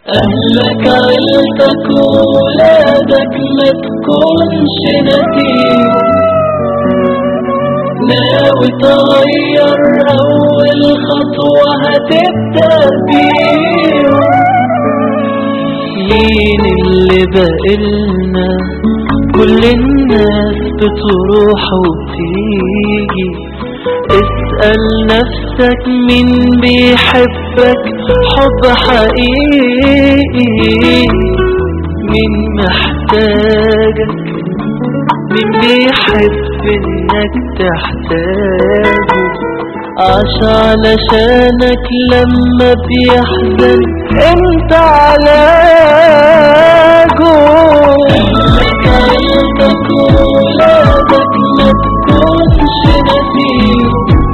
أهلك عيلتك وولادك ما تكونش نسيم ناوي تغير أول خطوة هتبدأ بيهم مين اللي بقلنا كل الناس بتروح وتيجي اسأل نفسك مين بيحبك حب حقيقي مين محتاجك مين بيحب انك تحتاجه عاش علشانك لما بيحزن انت علاجه اهلك عيلتك وولادك ما تكونش نسيم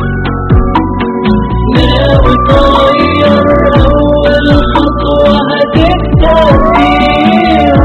ناوي تغير اول خطوة هتبدأ فيها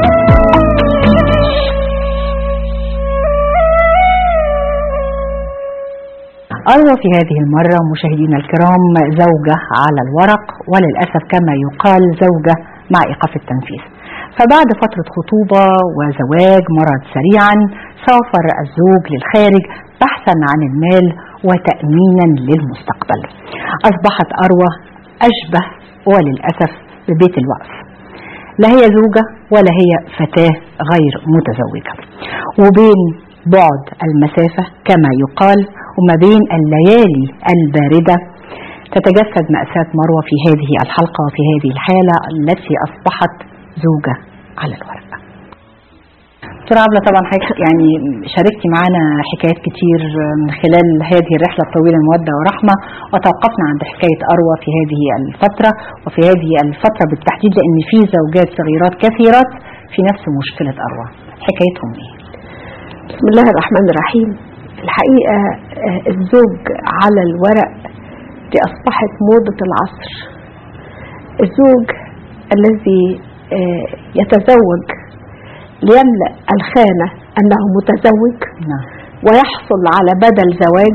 أروى في هذه المرة مشاهدينا الكرام زوجة على الورق وللأسف كما يقال زوجة مع إيقاف التنفيذ فبعد فترة خطوبة وزواج مرض سريعا سافر الزوج للخارج بحثا عن المال وتأمينا للمستقبل أصبحت أروى أشبه وللأسف ببيت الوقف لا هي زوجة ولا هي فتاة غير متزوجة وبين بعد المسافة كما يقال وما بين الليالي الباردة تتجسد مأساة مروة في هذه الحلقة وفي هذه الحالة التي أصبحت زوجة على الورق دكتورة عبلة طبعا حضرتك يعني شاركتي معانا حكايات كتير من خلال هذه الرحلة الطويلة المودة ورحمة وتوقفنا عند حكاية أروى في هذه الفترة وفي هذه الفترة بالتحديد لأن في زوجات صغيرات كثيرات في نفس مشكلة أروى حكايتهم إيه؟ بسم الله الرحمن الرحيم الحقيقة آه، الزوج على الورق دي أصبحت موضة العصر الزوج الذي آه، يتزوج ليملأ الخانة أنه متزوج نعم ويحصل على بدل زواج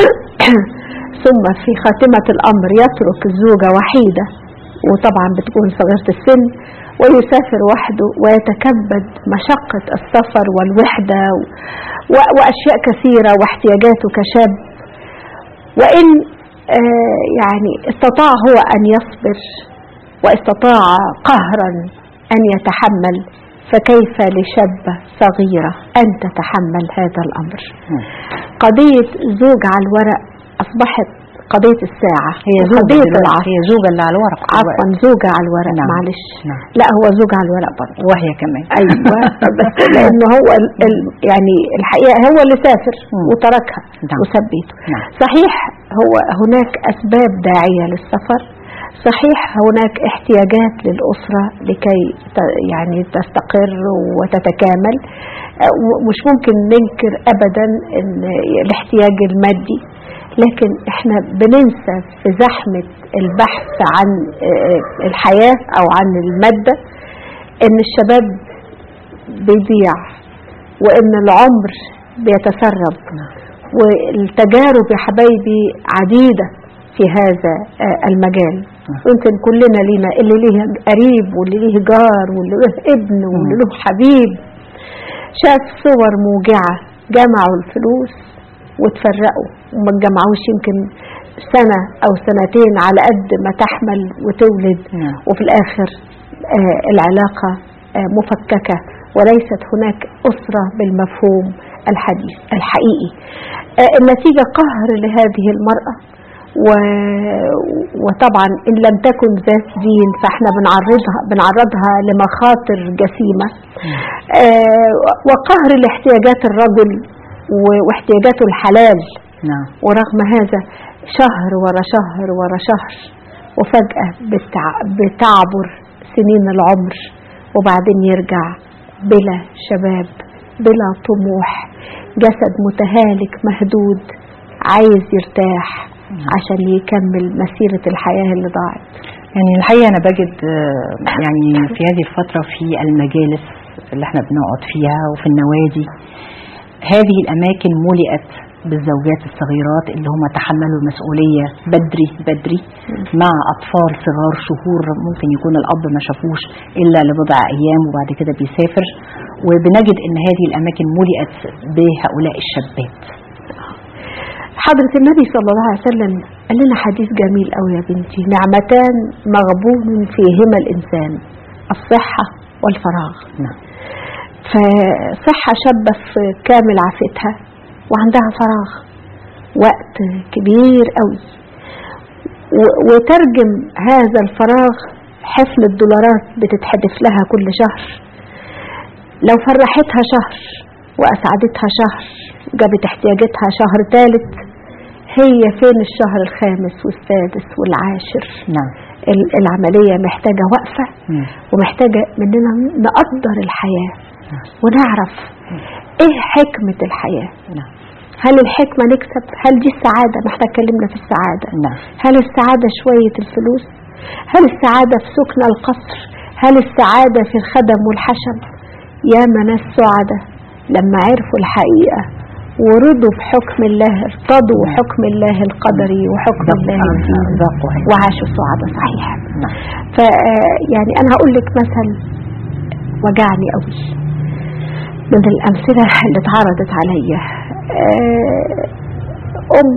ثم في خاتمة الأمر يترك الزوجة وحيدة وطبعا بتكون صغيرة السن ويسافر وحده ويتكبد مشقة السفر والوحدة و- وأشياء كثيرة واحتياجاته كشاب وإن آه، يعني استطاع هو أن يصبر واستطاع قهرا أن يتحمل فكيف لشابة صغيرة أن تتحمل هذا الأمر قضية زوج على الورق أصبحت قضية الساعة هي زوجة قضية دلوقتي، العصر هي زوجة اللي على الورق عفوا زوجة على الورق نعم. معلش نعم. لا هو زوج على الورق برضه وهي كمان ايوه بس لانه هو ال ال يعني الحقيقه هو اللي سافر مم. وتركها نعم. وساب بيته نعم. صحيح هو هناك اسباب داعيه للسفر صحيح هناك احتياجات للاسره لكي ت- يعني تستقر وتتكامل أه، ومش ممكن ننكر ابدا ان الاحتياج المادي لكن احنا بننسى في زحمه البحث عن أه، الحياه او عن الماده ان الشباب بيضيع وان العمر بيتسرب والتجارب يا حبايبي عديدة في هذا آه، المجال يمكن كلنا لينا اللي ليه قريب واللي ليه جار واللي له ابن واللي له حبيب شاف صور موجعة جمعوا الفلوس وتفرقوا وما اتجمعوش يمكن سنة أو سنتين على قد ما تحمل وتولد نعم. وفي الآخر آه، العلاقة آه، مفككة وليست هناك أسرة بالمفهوم الحديث الحقيقي آه، النتيجة قهر لهذه المرأة و... وطبعا إن لم تكن ذات دين فاحنا بنعرضها بنعرضها لمخاطر جسيمة آه، وقهر لاحتياجات الرجل و- واحتياجاته الحلال نعم ورغم هذا شهر ورا شهر ورا شهر وفجأة بتع... بتعبر سنين العمر وبعدين يرجع بلا شباب بلا طموح جسد متهالك مهدود عايز يرتاح عشان يكمل مسيرة الحياة اللي ضاعت يعني الحقيقة أنا بجد آه، يعني في هذه الفترة في المجالس اللي احنا بنقعد فيها وفي النوادي هذه الأماكن ملئت بالزوجات الصغيرات اللي هم تحملوا المسؤولية بدري بدري مع أطفال صغار شهور ممكن يكون الأب ما شافوش إلا لبضع أيام وبعد كده بيسافر وبنجد أن هذه الأماكن ملئت بهؤلاء الشابات حضرة النبي صلى الله عليه وسلم قال لنا حديث جميل قوي يا بنتي نعمتان مغبون فيهما الإنسان الصحة والفراغ نعم فصحة شابة في كامل عافتها وعندها فراغ وقت كبير قوي و- وترجم هذا الفراغ حفل الدولارات بتتحدث لها كل شهر لو فرحتها شهر وأسعدتها شهر جابت احتياجاتها شهر ثالث هي فين الشهر الخامس والسادس والعاشر نعم ال- العملية محتاجة وقفة مم. ومحتاجة مننا نقدر الحياة ونعرف ايه حكمة الحياة نعم هل الحكمة نكسب هل دي السعادة ما احنا اتكلمنا في السعادة نعم هل السعادة شوية الفلوس هل السعادة في سكن القصر هل السعادة في الخدم والحشم يا ناس سعداء لما عرفوا الحقيقة ورضوا بحكم الله ارتضوا حكم الله القدري وحكم الله الديني ذاقوا هذا. وعاشوا سعداء صحيح نعم ف يعني انا هقول لك مثل وجعني قوي من الامثله اللي اتعرضت عليا آه، ام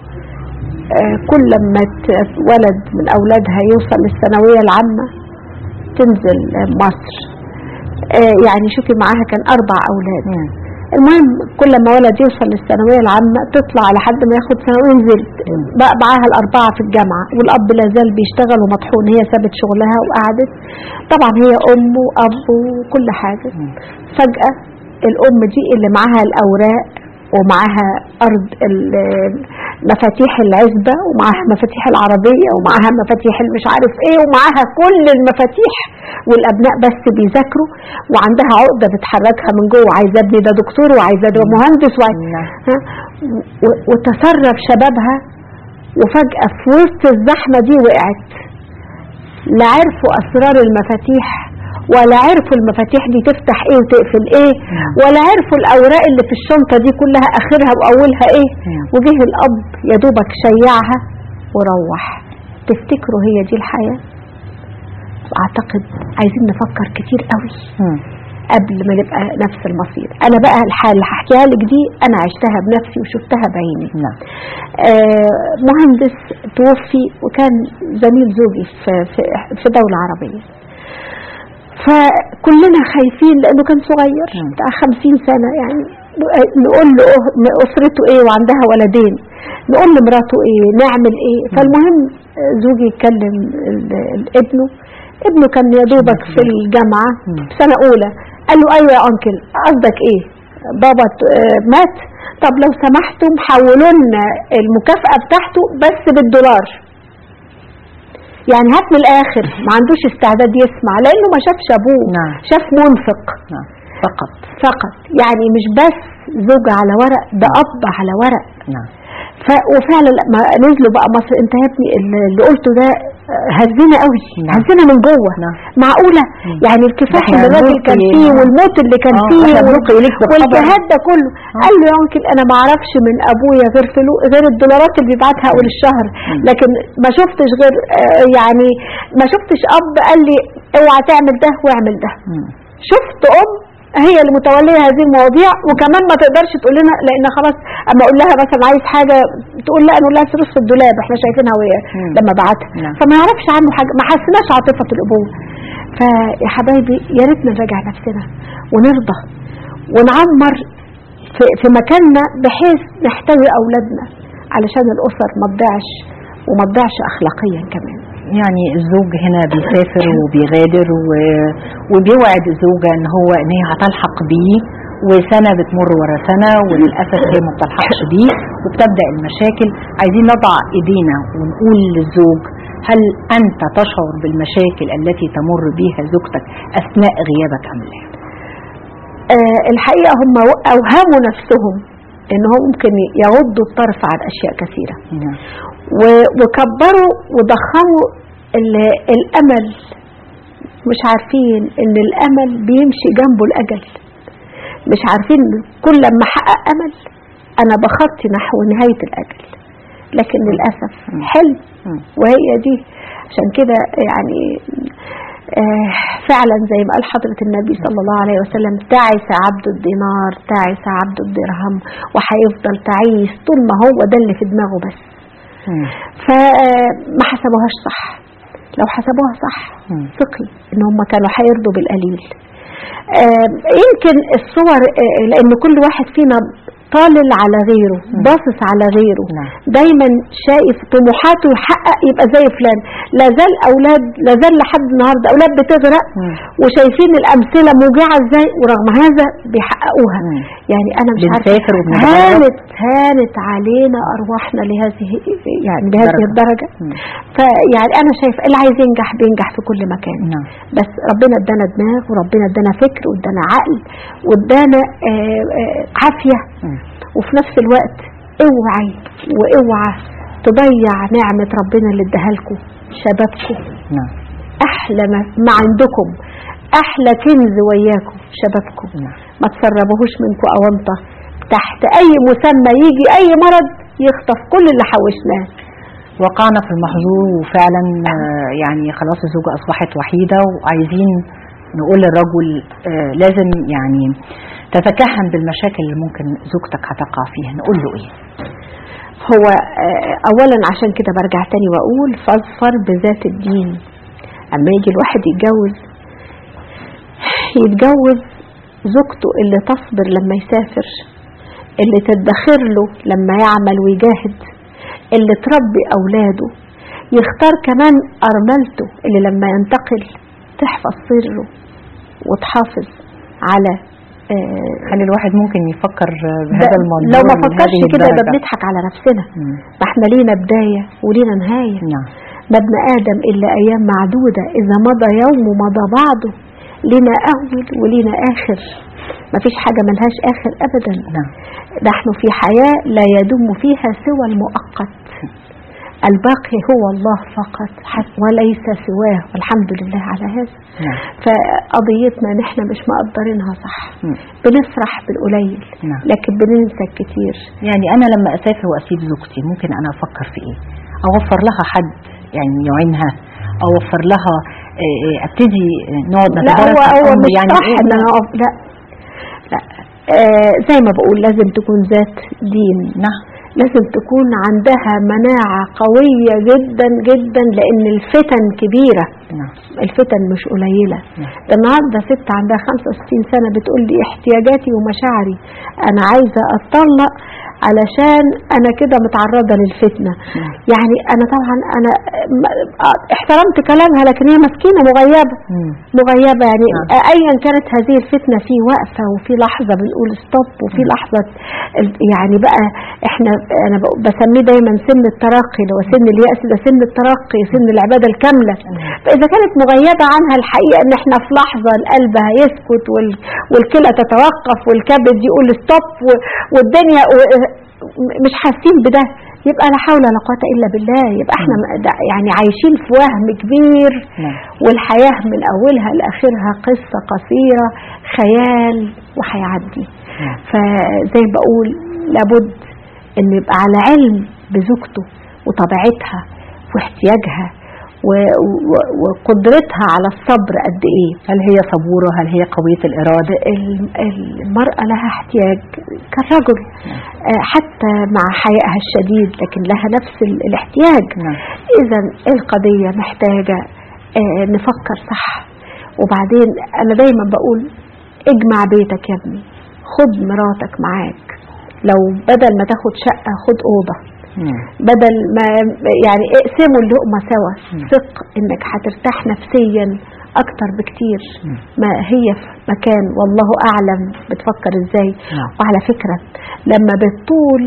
آه، كل ما ت- ولد من اولادها يوصل للثانويه العامه تنزل مصر آه، يعني شوفي معاها كان اربع اولاد مم. المهم كل ما ولد يوصل للثانويه العامه تطلع لحد ما ياخد ثانويه وينزل بقى معاها الاربعه في الجامعه والاب لا زال بيشتغل ومطحون هي سابت شغلها وقعدت طبعا هي ام واب وكل حاجه فجاه الام دي اللي معاها الاوراق ومعاها ارض ال- مفاتيح العزبه ومعاها مفاتيح العربيه ومعاها مفاتيح مش عارف ايه ومعاها كل المفاتيح والابناء بس بيذاكروا وعندها عقده بتحركها من جوه عايزه ابني ده دكتور وعايزه ده مهندس وعايزة نعم. ها؟ و- وتسرب شبابها وفجاه في وسط الزحمه دي وقعت لا عرفوا اسرار المفاتيح ولا عرفوا المفاتيح دي تفتح ايه وتقفل ايه ولا عرفوا الاوراق اللي في الشنطه دي كلها اخرها واولها ايه وجه الاب يا دوبك شيعها وروح تفتكروا هي دي الحياه اعتقد عايزين نفكر كتير قوي مم. قبل ما نبقى نفس المصير انا بقى الحال اللي هحكيها لك دي انا عشتها بنفسي وشفتها بعيني نعم آه، مهندس توفي وكان زميل زوجي في في في دولة عربية فكلنا خايفين لأنه كان صغير مم. بتاع خمسين سنة يعني نقول له أه- أسرته إيه وعندها ولدين نقول لمراته إيه نعمل إيه فالمهم آه، زوجي يتكلم ال- ال- ابنه ابنه كان يا دوبك في الجامعة مم. سنة أولى قال له أيوة يا أنكل قصدك إيه بابا ت- آه، مات طب لو سمحتم حولوا لنا المكافأة بتاعته بس بالدولار يعني هات من الآخر ما عندوش استعداد يسمع لأنه ما شافش أبوه نعم. شاف منفق نعم فقط فقط يعني مش بس زوج على ورق ده أب على ورق نعم ف... وفعلا لما نزلوا بقى مصر انت يا ابني اللي اللي قلته ده آه، هزنا قوي نعم. هزنا من جوه نعم. معقوله يعني الكفاح احنا اللي الراجل بنلقي- كان فيه والموت اللي كان آه، فيه احنا وال- بنلقي إليك بالخبر. والجهاد ده كله قال له يا انكل انا ما اعرفش من ابويا غير فلو غير الدولارات اللي بيبعتها اول الشهر لكن ما شفتش غير آه، يعني ما شفتش اب قال لي اوعى تعمل ده واعمل ده مم. شفت ام هي اللي متوليه هذه المواضيع وكمان ما تقدرش تقول لنا لان خلاص اما اقول لها مثلا عايز حاجه تقول لا نقول لها فلوس في الدولاب احنا شايفينها وهي مم. لما بعتها نعم. فما يعرفش عنه حاجه ما حسناش عاطفه الابوه فيا حبايبي يا ريتنا نراجع نفسنا ونرضى ونعمر في, في مكاننا بحيث نحتوي اولادنا علشان الاسر ما تضيعش وما تضيعش اخلاقيا كمان يعني الزوج هنا بيسافر وبيغادر و... وبيوعد الزوجة ان هو ان هي هتلحق بيه وسنة بتمر ورا سنة وللأسف هي ما بتلحقش بيه وبتبدأ المشاكل عايزين نضع ايدينا ونقول للزوج هل أنت تشعر بالمشاكل التي تمر بها زوجتك أثناء غيابك أم لا؟ آه الحقيقه هم اوهموا نفسهم ان هو ممكن يغضوا الطرف عن اشياء كثيره نعم. و- وكبروا وضخموا ال- الامل مش عارفين ان الامل بيمشي جنبه الاجل مش عارفين كل ما احقق امل انا بخطي نحو نهايه الاجل لكن للاسف مم. حلم مم. وهي دي عشان كده يعني آه فعلا زي ما قال حضرة النبي صلى الله عليه وسلم تعس عبد الدينار تعس عبد الدرهم وهيفضل تعيس طول ما هو ده اللي في دماغه بس مم. فما حسبوهاش صح لو حسبوها صح مم. ثقي ان هم كانوا هيرضوا بالقليل آه، يمكن الصور آه، لان كل واحد فينا طالل على غيره مم. باصص على غيره نعم. دايما شايف طموحاته يحقق يبقى زي فلان لا زال اولاد لا زال لحد النهارده اولاد بتغرق مم. وشايفين الامثله موجعه ازاي ورغم هذا بيحققوها مم. يعني انا مش عارفه بنسافر وبنتغرب. هانت هانت علينا ارواحنا لهذه يعني بهذه درجة. الدرجه مم. فيعني انا شايف اللي عايز ينجح بينجح في كل مكان نعم بس ربنا ادانا دماغ وربنا ادانا فكر وادانا عقل وادانا آه، آه، عافيه مم. وفي نفس الوقت اوعي واوعى تضيع نعمه ربنا اللي اداها لكم شبابكم نعم احلى ما ما عندكم احلى كنز وياكم شبابكم نعم ما تسربوهوش منكم اونطه تحت اي مسمى يجي اي مرض يخطف كل اللي حوشناه وقعنا في المحظور وفعلا آه، يعني خلاص الزوجة أصبحت وحيدة وعايزين نقول للرجل آه، لازم يعني تتكهن بالمشاكل اللي ممكن زوجتك هتقع فيها نقول له ايه هو آه، اولا عشان كده برجع تاني واقول فاظفر بذات الدين اما يجي الواحد يتجوز يتجوز زوجته اللي تصبر لما يسافر اللي تدخر له لما يعمل ويجاهد اللي تربي اولاده يختار كمان ارملته اللي لما ينتقل تحفظ سره وتحافظ على آه، خلي الواحد ممكن يفكر آه، ده- بهذا المنظور لو ما من فكرش هذه كده يبقى الدرجة. بنضحك على نفسنا مم. ما احنا لينا بداية ولينا نهاية نعم ما ابن آدم إلا أيام معدودة إذا مضى يوم مضى بعضه لنا أول ولينا آخر ما فيش حاجة ملهاش آخر أبدا نعم نحن في حياة لا يدوم فيها سوى المؤقت الباقي هو الله فقط حت- وليس سواه والحمد لله على هذا نعم فقضيتنا نحن مش مقدرينها صح مم. بنفرح بالقليل نعم. لكن بننسى الكتير يعني انا لما اسافر واسيب زوجتي ممكن انا افكر في ايه اوفر لها حد يعني يعينها اوفر لها آه، آه، ابتدي آه، نقعد لا نتدارس هو هو الأمر مش يعني صح إيه؟ ان انا اقف لا لا آه زي ما بقول لازم تكون ذات دين نعم لازم تكون عندها مناعة قوية جدا جدا لأن الفتن كبيرة نعم الفتن مش قليلة نعم. ده النهاردة ست عندها 65 سنة بتقول لي احتياجاتي ومشاعري أنا عايزة أتطلق علشان أنا كده متعرضة للفتنة نعم. يعني أنا طبعا أنا م- آه، احترمت كلامها لكن هي مسكينة مغيبة مم. مغيبة يعني نعم. أيا كانت هذه الفتنة في وقفة وفي لحظة بنقول ستوب وفي لحظة ال- يعني بقى احنا أنا بق- بسميه دايما سن الترقي لو سن اليأس ده سن الترقي سن العبادة الكاملة فإذا كانت مغيبة عنها الحقيقة إن احنا في لحظة القلب هيسكت وال- والكلى تتوقف والكبد يقول ستوب و- والدنيا و- مش حاسين بده يبقى لا حول ولا قوة إلا بالله يبقى احنا م- ده يعني عايشين في وهم كبير نعم والحياة من أولها لآخرها قصة قصيرة خيال وهيعدي نعم. فزي ما بقول لابد إنه يبقى على علم بزوجته وطبيعتها واحتياجها و- و- وقدرتها على الصبر قد إيه هل هي صبورة هل هي قوية الإرادة ال- المرأة لها احتياج كالرجل آه، حتى مع حيائها الشديد لكن لها نفس ال- الاحتياج نعم. إذا القضية محتاجة آه، نفكر صح وبعدين أنا دايما بقول اجمع بيتك يا ابني خد مراتك معاك لو بدل ما تاخد شقة خد أوضة مم. بدل ما يعني اقسموا اللقمة سوا مم. ثق انك هترتاح نفسيا اكتر بكتير مم. ما هي في مكان والله اعلم بتفكر ازاي نعم. وعلى فكرة لما بتطول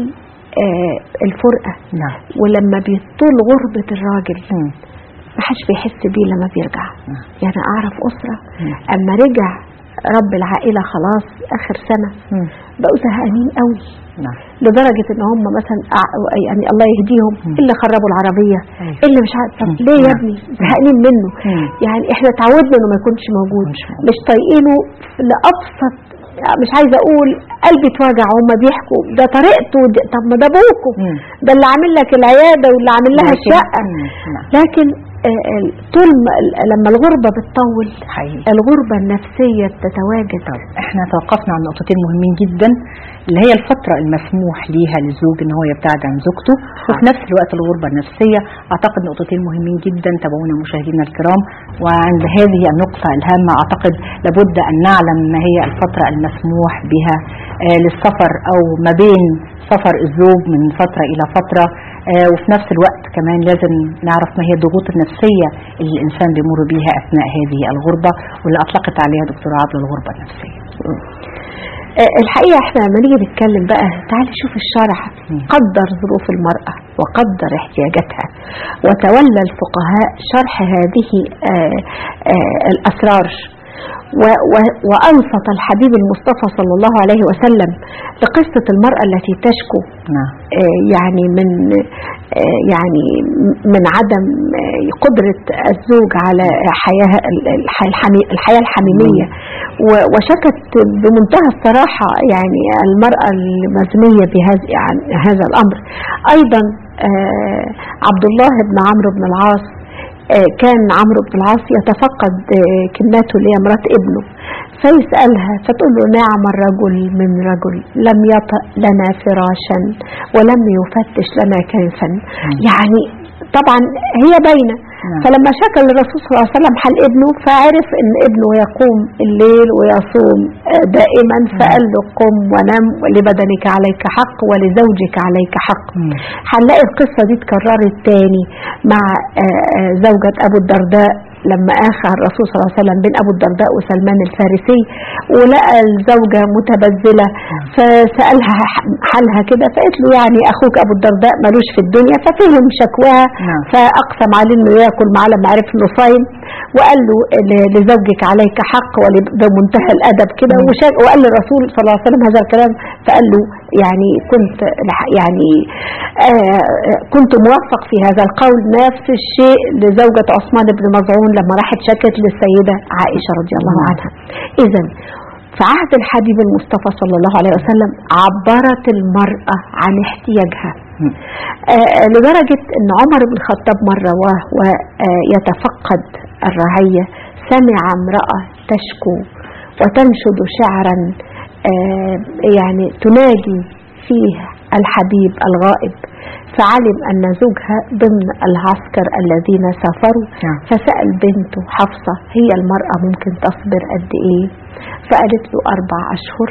آه الفرقة نعم ولما بيطول غربة الراجل مم. محدش بيحس بيه لما بيرجع نعم. يعني اعرف اسرة مم. اما رجع رب العائلة خلاص اخر سنة مم. بقوا زهقانين قوي نعم لدرجة ان هم مثلا أع- يعني الله يهديهم مم. اللي خربوا العربية أيوة. اللي مش عارف طب مم. ليه يا نعم. ابني زهقانين منه مم. يعني احنا اتعودنا انه ما يكونش موجود يكونش موجود. مش طايقينه لأبسط مش عايزه اقول قلبي اتوجع وهم بيحكوا ده طريقته ده طب ما ده ابوكم مم. ده اللي عامل لك العياده واللي عامل لها لكن- الشقه مم. نعم. لكن آه، آه، طول ما لما الغربه بتطول حقيقي الغربه النفسيه بتتواجد احنا توقفنا عن نقطتين مهمين جدا اللي هي الفترة المسموح ليها للزوج ان هو يبتعد عن زوجته وفي نفس الوقت الغربة النفسية اعتقد نقطتين مهمين جدا تابعونا مشاهدينا الكرام وعند هذه النقطة الهامة اعتقد لابد ان نعلم ما هي الفترة المسموح بها آه، للسفر او ما بين سفر الزوج من فترة الى فترة آه، وفي نفس الوقت كمان لازم نعرف ما هي الضغوط النفسية اللي الانسان بيمر بيها اثناء هذه الغربة واللي اطلقت عليها دكتورة عبلة الغربة النفسية آه، الحقيقة احنا لما نيجي نتكلم بقى تعالي شوف الشرع مم. قدر ظروف المرأة وقدر احتياجاتها وتولى الفقهاء شرح هذه آه، آه، الأسرار و- و- وأنصت الحبيب المصطفى صلى الله عليه وسلم لقصة المرأة التي تشكو نعم آه، يعني من آه، يعني من عدم آه، قدرة الزوج على حياة الح- الحمي- الحياة الحميمية و- وشكت بمنتهى الصراحة يعني المرأة المزنية بهذا عن هذا الأمر أيضا آه، عبد الله بن عمرو بن العاص آه، كان عمرو بن العاص يتفقد آه، كنته اللي هي مرات ابنه فيسألها فتقول له نعم الرجل من رجل لم يطأ لنا فراشا ولم يفتش لنا كيفا يعني طبعا هي باينه نعم. فلما شكى للرسول صلى الله عليه وسلم حال ابنه فعرف ان ابنه يقوم الليل ويصوم آه، دائما فقال له قم ونم ولبدنك عليك حق ولزوجك عليك حق مم. هنلاقي القصة دي اتكررت تاني مع آه، آه، زوجة أبو الدرداء لما آخى الرسول صلى الله عليه وسلم بين أبو الدرداء وسلمان الفارسي ولقى الزوجة متبذلة فسألها ح- حالها كده فقالت له يعني أخوك أبو الدرداء ملوش في الدنيا ففهم شكواها نعم. فأقسم عليه إنه ياكل معاه لما عرف إنه صايم وقال له ل- لزوجك عليك حق ول- بمنتهى الأدب كده مم. وشا- وقال للرسول صلى الله عليه وسلم هذا الكلام فقال له يعني كنت لح- يعني آه كنت موفق في هذا القول نفس الشيء لزوجة عثمان بن مظعون لما راحت شكت للسيدة عائشة رضي الله نعم. عنها إذا في عهد الحبيب المصطفى صلى الله عليه وسلم عبرت المرأة عن احتياجها مم. آه، لدرجة أن عمر بن الخطاب مرة وهو آه، يتفقد الرعية سمع امرأة تشكو وتنشد شعرا آه، يعني تناجي فيه الحبيب الغائب فعلم أن زوجها ضمن العسكر الذين سافروا نعم. فسأل بنته حفصة هي المرأة ممكن تصبر قد إيه فقالت له أربع أشهر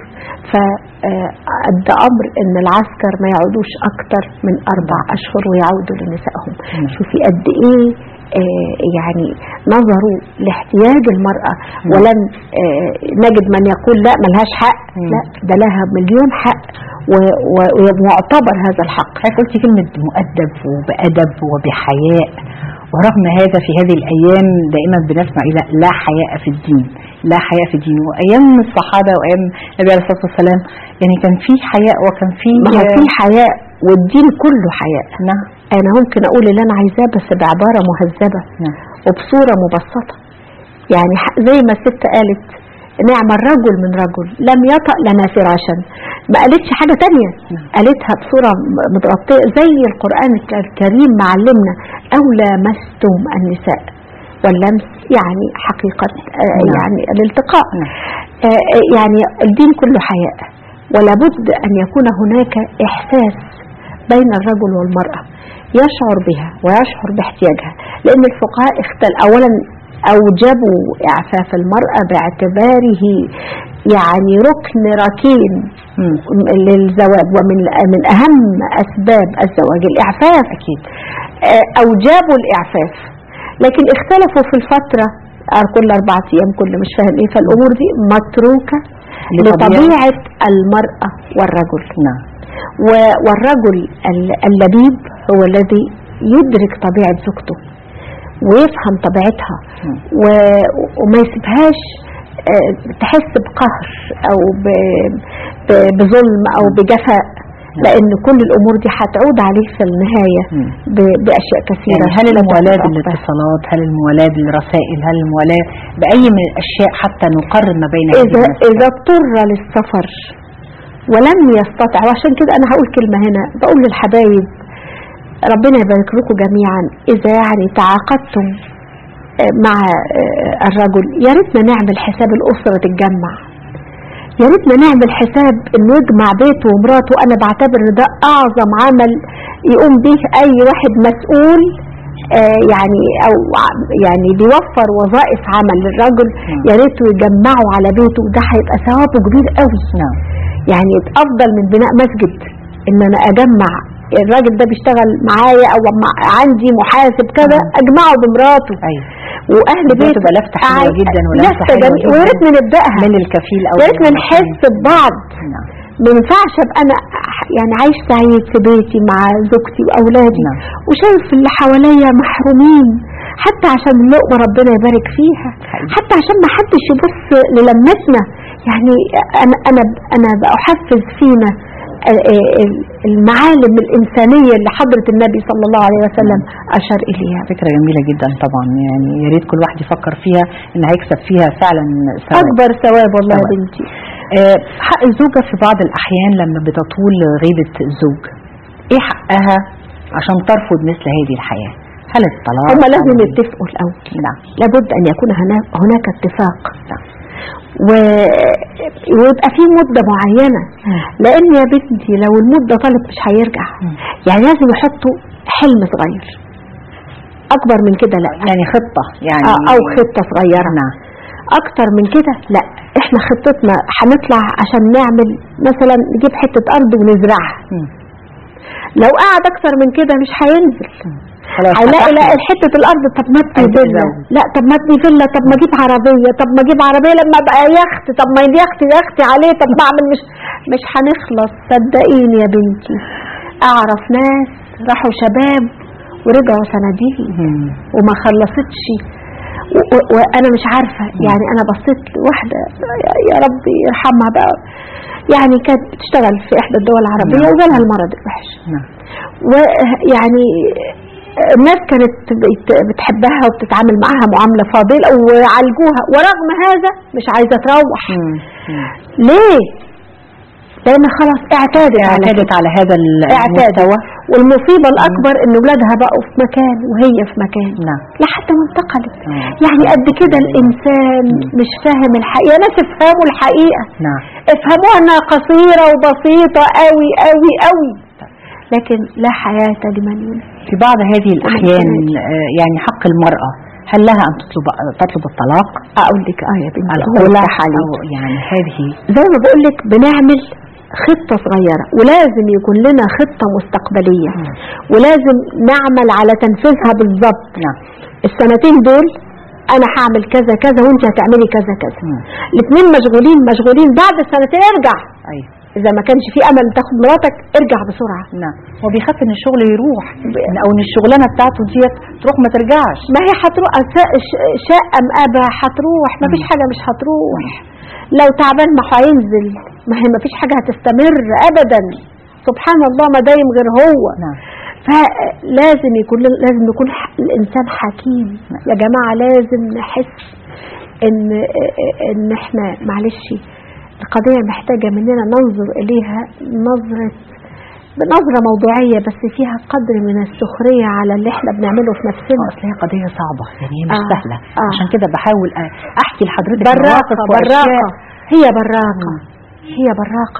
فأدى أمر أن العسكر ما يعودوش أكتر من أربع أشهر ويعودوا لنسائهم نعم. شوفي قد إيه آه، يعني نظروا لاحتياج المرأة ولن آه، نجد من يقول لا ملهاش حق مم. لا ده لها مليون حق و- و- ومعتبر هذا الحق حضرتك قلتي كلمة مؤدب وبأدب وبحياء ورغم هذا في هذه الأيام دائما بنسمع إلى لا حياء في الدين لا حياء في الدين وأيام الصحابة وأيام النبي عليه الصلاة والسلام يعني كان في حياء وكان في ما هو في حياء والدين كله حياء نعم انا ممكن اقول اللي انا عايزاه بس بعباره مهذبه نعم وبصوره مبسطه يعني ح- زي ما الست قالت نعم الرجل من رجل لم يطأ لنا فراشا ما قالتش حاجة تانية نعم. قالتها بصورة م- متغطية زي القرآن الك- الكريم معلمنا أو لامستم النساء واللمس يعني حقيقة آه، نعم. يعني الالتقاء نعم. آه، آه، يعني الدين كله حياء ولابد أن يكون هناك إحساس بين الرجل والمرأة يشعر بها ويشعر باحتياجها لأن الفقهاء اختل أولا أوجبوا إعفاف المرأة باعتباره يعني ركن ركين مم. للزواج ومن من أهم أسباب الزواج الإعفاف أكيد آه، أوجبوا الإعفاف لكن اختلفوا في الفترة آه، كل أربعة أيام كل مش فاهم إيه فالأمور دي متروكة لطبيعة. لطبيعة المرأة والرجل نعم و- والرجل ال- اللبيب هو الذي يدرك طبيعة زوجته ويفهم طبيعتها مم. و- وما يسيبهاش آه، تحس بقهر او ب- ب- بظلم او بجفاء لان كل الامور دي هتعود عليه في النهايه مم. ب- باشياء كثيره يعني هل لا الموالاة تتوقف. بالاتصالات هل الموالاة بالرسائل هل الموالاة بأي من الأشياء حتى نقرر ما بين هذه إذا المسألة؟ إذا اضطر للسفر ولم يستطع وعشان كده أنا هقول كلمة هنا بقول للحبايب ربنا يبارك لكم جميعا إذا يعني تعاقدتم آه، مع آه، الرجل يا ريتنا نعمل حساب الأسرة تتجمع يا ريتنا نعمل حساب انه يجمع بيته ومراته انا بعتبر ان ده اعظم عمل يقوم به اي واحد مسؤول آه، يعني او ع- يعني بيوفر وظائف عمل للرجل يا ريته يجمعوا على بيته ده هيبقى ثوابه كبير قوي نعم يعني افضل من بناء مسجد ان انا اجمع الراجل ده بيشتغل معايا او مع عندي محاسب كذا مم. اجمعه بمراته أيوة واهل دي بيته تبقى لفتة حلوة عاي- جدا ولفتة لفتة حلوة جميلة. ويا جدا. ريتنا نبداها من الكفيل أو يا ريتنا من نحس ببعض نعم ما ينفعش ابقى انا يعني عايش سعيد في بيتي مع زوجتي واولادي نعم. وشايف اللي حواليا محرومين حتى عشان اللقمه ربنا يبارك فيها حقيقي. حتى عشان ما حدش يبص للمتنا يعني انا انا انا بحفز فينا ال- ال- المعالم الانسانيه اللي حضره النبي صلى الله عليه وسلم اشار اليها فكرة جميلة جدا طبعا يعني يا ريت كل واحد يفكر فيها إن هيكسب فيها فعلا ثواب اكبر ثواب والله يا ثواب. بنتي آه، حق الزوجة في بعض الأحيان لما بتطول غيبة الزوج إيه حقها عشان ترفض مثل هذه الحياة هل الطلاق هما لازم هل- يتفقوا الاول نعم لابد ان يكون هناك هناك اتفاق نعم. و... ويبقى في مدة معينة لان يا بنتي لو المدة طالت مش هيرجع مم. يعني لازم يحطوا حلم صغير اكبر من كده لا يعني خطة يعني آه، او خطة صغيرة نعم اكتر من كده لا احنا خطتنا هنطلع عشان نعمل مثلا نجيب حتة ارض ونزرعها مم. لو قعد اكتر من كده مش هينزل خلاص هيلاقي لا فتحنا. حته الارض طب ما ابني عايز فيلا تزود. لا طب ما ابني فيلا طب ما اجيب عربيه طب ما اجيب عربيه لما ابقى يخت طب ما يخت يختي عليه طب ما اعمل مش مش هنخلص صدقيني يا بنتي اعرف ناس راحوا شباب ورجعوا صناديق مم. وما خلصتش و- و- وانا مش عارفه يعني انا بصيت لواحده يا- يا رب يرحمها بقى يعني كانت بتشتغل في احدى الدول العربيه نعم. وجالها المرض الوحش نعم ويعني الناس كانت بت- بتحبها وبتتعامل معاها معاملة فاضلة وعالجوها ورغم هذا مش عايزة تروح مم. مم. ليه؟ لأن خلاص اعتادت على اعتادت كده على هذا اعتادت المستوى والمصيبة الأكبر إن ولادها بقوا في مكان وهي في مكان نعم لحد ما انتقلت مم. يعني قد كده الإنسان مش فاهم الحقيقة ناس افهموا الحقيقة نعم افهموها انها قصيرة وبسيطة قوي قوي قوي لكن لا حياة لمن ينام في بعض هذه الأحيان آه، يعني حق المرأة هل لها أن تطلب تطلب الطلاق اقول لك اه يا بنتي هو الخلع يفتح عليك. أو يعني هذه زي ما بقول لك بنعمل خطة صغيرة ولازم يكون لنا خطة مستقبلية مم. ولازم نعمل على تنفيذها بالظبط نعم السنتين دول انا هعمل كذا كذا وانت هتعملي كذا كذا مم. الاثنين مشغولين مشغولين بعد السنتين ارجع أيوه اذا ما كانش في امل تاخد مراتك ارجع بسرعة نعم هو بيخاف ان الشغل يروح او ان الشغلانه بتاعته ديت تروح ما ترجعش ما هي هتروح س- ش- شقة مقابة هتروح ما فيش حاجة مش هتروح لو تعبان ما هينزل ما هي ما فيش حاجة هتستمر أبدا سبحان الله ما دايم غير هو نعم فلازم يكون لازم يكون ح- الإنسان حكيم يا جماعة لازم نحس إن إن إحنا معلش القضية محتاجة مننا ننظر إليها نظرة بنظرة موضوعية بس فيها قدر من السخرية على اللي احنا بنعمله في نفسنا اصل هي قضيه صعبه يعني هي مش آه، سهله آه. عشان كده بحاول أ- احكي لحضرتك براقة مواقف براقة وأشياء. هي براقة هي براقة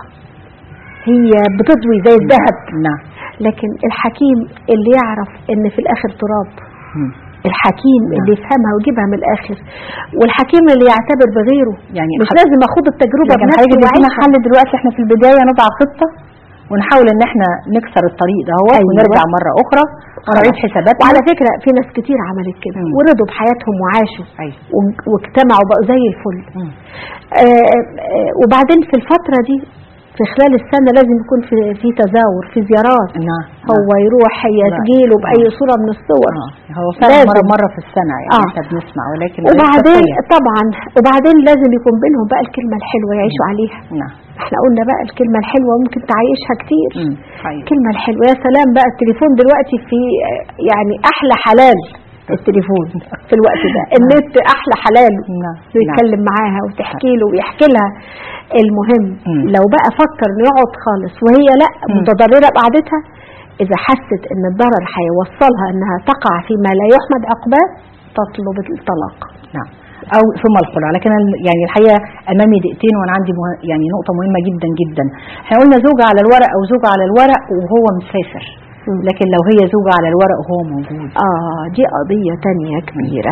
هي بتضوي زي الذهب نعم لكن الحكيم اللي يعرف ان في الاخر تراب مم. الحكيم نعم. اللي يفهمها ويجيبها من الاخر والحكيم اللي يعتبر بغيره يعني مش حض- لازم اخد التجربة لكن بنفسي حضرتك ادينا وأعيشها. حل دلوقتي احنا في البدايه نضع خطه ونحاول ان احنا نكسر الطريق ده هو أيوة. ونرجع مره اخرى ونعيد حساباتنا وعلى فكرة في ناس كتير عملت كده مم. ورضوا بحياتهم وعاشوا أيوة. و- واجتمعوا بقوا زي الفل مم. آه، آه، وبعدين في الفترة دي في خلال السنة لازم يكون في في تزاور في زيارات نعم هو يروح يسجيله بأي صورة من الصور آه. هو فعلا لازم. مرة مرة في السنة يعني آه. احنا بنسمع ولكن ليس وبعدين كفاية. طبعا وبعدين لازم يكون بينهم بقى الكلمة الحلوة يعيشوا عليها نعم احنا قلنا بقى الكلمة الحلوة ممكن تعيشها كتير مم. حقيقي. الكلمة الحلوة يا سلام بقى التليفون دلوقتي في يعني أحلى حلال التليفون في الوقت ده النت أحلى حلال نعم نعم ويتكلم معاها وتحكي له ويحكي لها المهم مم. لو بقى فكر انه يقعد خالص وهي لا مم. متضرره بقعدتها اذا حست ان الضرر هيوصلها انها تقع فيما لا يحمد عقباه تطلب الطلاق نعم او ثم الخلع لكن ال- يعني الحقيقه امامي دقيقتين وانا عندي مه... يعني نقطه مهمه جدا جدا احنا قلنا زوجة على الورق او زوجة على الورق وهو مسافر مم. لكن لو هي زوجة على الورق وهو موجود اه دي قضيه تانية كبيره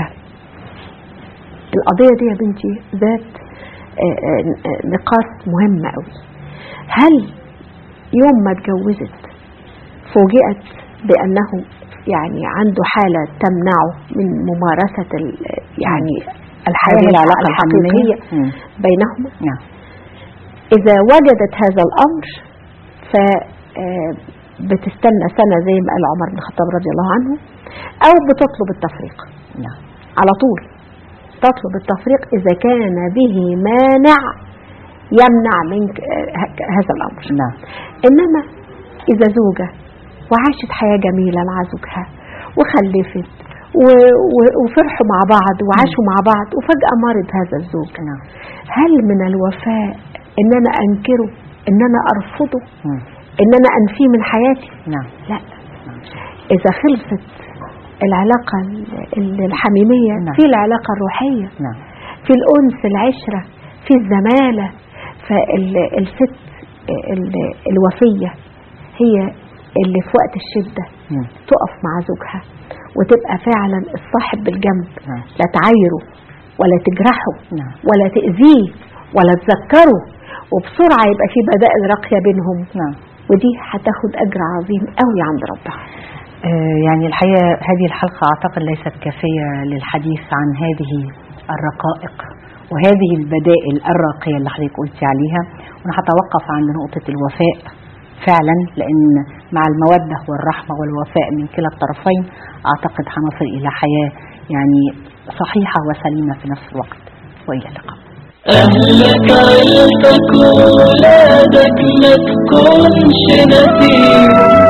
القضيه دي يا بنتي ذات آه، آه، آه، نقاط مهمه قوي هل يوم ما اتجوزت فوجئت بانه يعني عنده حاله تمنعه من ممارسه ال- يعني الحياه هذه العلاقه الحقيقيه مم. بينهما نعم إذا وجدت هذا الأمر ف آه، بتستنى سنة زي ما قال عمر بن الخطاب رضي الله عنه أو بتطلب التفريق نعم على طول تطلب التفريق إذا كان به مانع يمنع منك آه، ه- هذا الأمر نعم إنما إذا زوجة وعاشت حياة جميلة مع زوجها وخلفت و- و- وفرحوا مع بعض وعاشوا مع بعض وفجأة مرض هذا الزوج نعم هل من الوفاء ان انا انكره ان انا ارفضه مم. ان انا انفيه من حياتي نعم لا اذا خلصت العلاقة ال- الحميمية نعم. في العلاقة الروحية نعم في الأنس العشرة في الزمالة فالست ال- الوفية هي اللي في وقت الشدة مم. تقف مع زوجها وتبقى فعلا الصاحب بالجنب نعم. لا تعايره ولا تجرحه نعم ولا تأذيه ولا تذكره وبسرعة يبقى في بدائل راقية بينهم نعم ودي هتاخد أجر عظيم قوي عند ربها آه، يعني الحقيقة هذه الحلقة أعتقد ليست كافية للحديث عن هذه الرقائق وهذه البدائل الراقية اللي حضرتك قلتي عليها وأنا هتوقف عند نقطة الوفاء فعلا لأن مع المودة والرحمة والوفاء من كلا الطرفين أعتقد هنصل إلى حياة يعني صحيحة وسليمة في نفس الوقت وإلى اللقاء أهلك عيلتك وولادك ما تكونش نسيم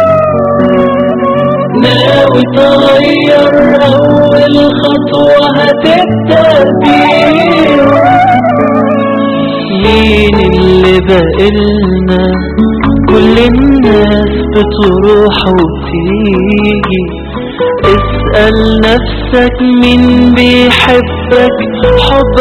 ناوي تغير أول خطوة هتبدأ بيهم مين اللي بقلنا كل الناس بتروح وتيجي اسأل نفسك مين بيحبك حب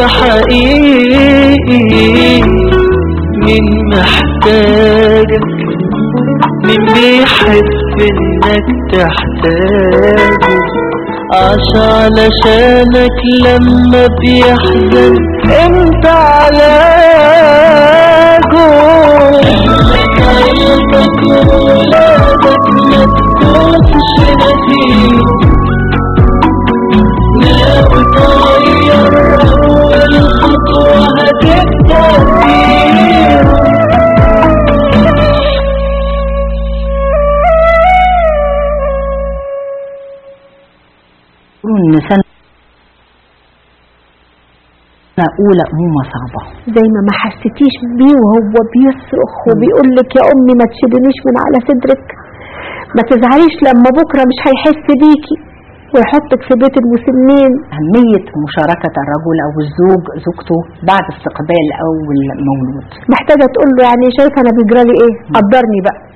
حقيقي مين محتاجك مين بيحب انك تحتاجه عاش علشانك لما بيحزن انت علاجه اهلك عيلتك وولادك ما تكونش نسيم ناوي تغير اول خطوة هتبدأ فيها يقولون إن سنة أولى أمومة صعبة زي ما ما حسيتيش بيه وهو بيصرخ وبيقول لك يا أمي ما تشيلنيش من على صدرك ما تزعليش لما بكرة مش هيحس بيكي ويحطك في بيت المسنين أهمية مشاركة الرجل أو الزوج زوجته بعد استقبال أول مولود محتاجة تقول له يعني شايفة أنا بيجرالي إيه قدرني بقى